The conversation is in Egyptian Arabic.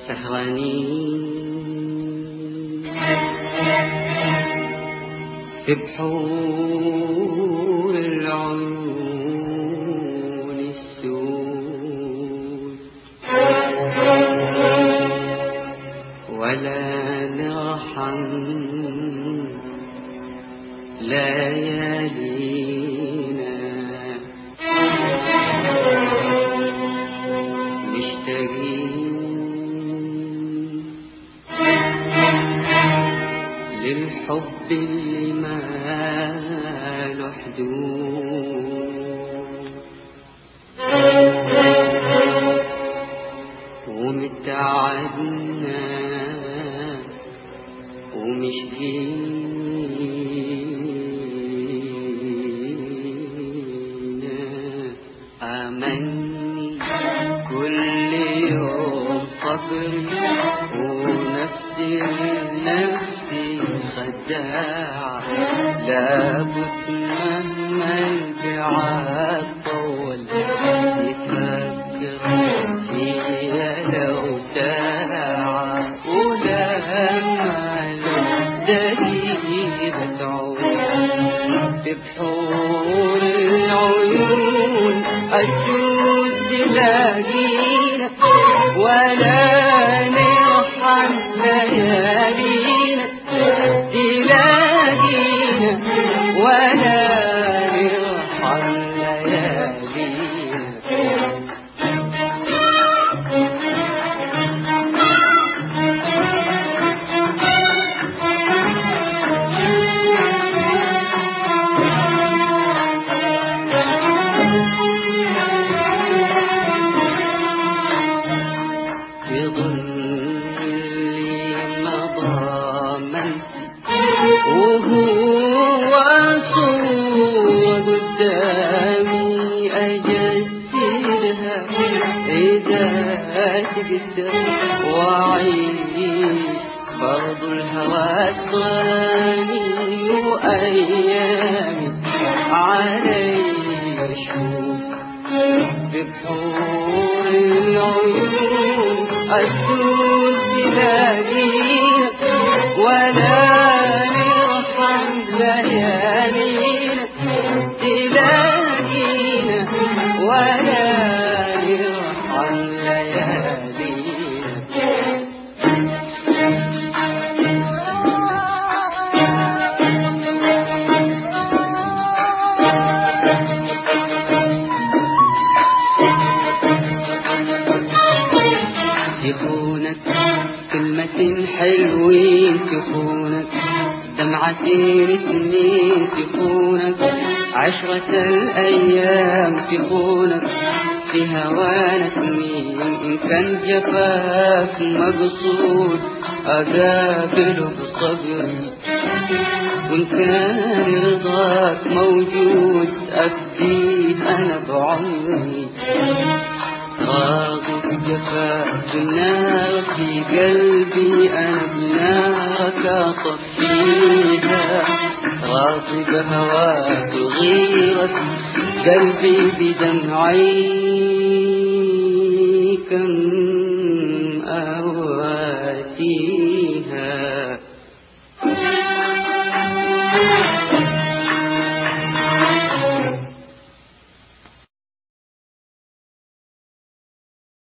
سهرانين في بحور العيون السود ولا نرحم ليالينا مشتاقين للحب اللي ما له حدود ومتعدنا ومشكينا أمني كل يوم صبري ونفسي نفسي خداع لابد مهما البعاد طول يفكر فيا لو ساعة ولما الدقيقة تعود ببحور العيون أشوف تلاقينا ولا نرحم ليالينا تلاقينا ولا نرحم ليالينا في ظلي مضى من وهو صور قدامي أجسدها إذا تقدر وأعيش برضو الهوى الضاني وأيامي علي أشوف ببحور العيون أسود تلاقينا ولا نرحم ليالينا تلاقينا ولا نرحم ليالينا تخونك كلمة حلوين تخونك دمعتين اثنين تخونك عشرة الأيام تخونك في هوانا سنين إن كان جفاف مقصود أقابله بصبري وإن كان رضاك موجود أفديه أنا بعمري راضي بجفاك النار في قلبي أنا بنارك أطفيها راضي بهواك وغيرك قلبي بدمعي كم أواتي